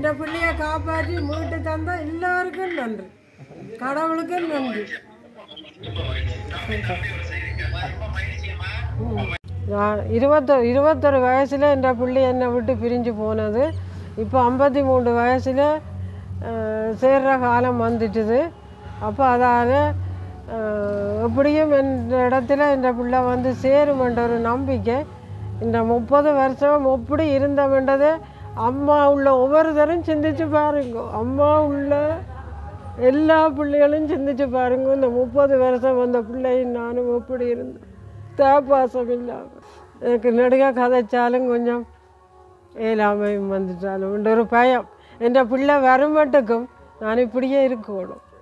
என் பிள்ளைய காப்பாற்றி மீட்டு தந்த எல்லாருக்கும் நன்றி கடவுளுக்கும் நன்றி நான் இருபத்தொ இருபத்தொரு வயசில் என் பிள்ளை என்னை விட்டு பிரிஞ்சு போனது இப்போ ஐம்பத்தி மூணு வயசில் சேர்ற காலம் வந்துட்டுது அப்போ அதால் எப்படியும் இந்த இடத்துல இந்த பிள்ளை வந்து சேருமென்ற ஒரு நம்பிக்கை இந்த முப்பது வருஷம் எப்படி இருந்தவன்றதை அம்மா உள்ள ஒவ்வொருத்தரும் சிந்திச்சு பாருங்க அம்மா உள்ள எல்லா பிள்ளைகளும் சிந்திச்சு பாருங்க இந்த முப்பது வருஷம் வந்த பிள்ளையும் நானும் எப்படி இருந்தேன் தேப்பாசம் இல்லாமல் எனக்கு நெடுக கதைச்சாலும் கொஞ்சம் ஏழாமையும் வந்துட்டாலும் ஒரு பயம் என் பிள்ளை வரும் மட்டுக்கும் நான் இப்படியே இருக்கணும்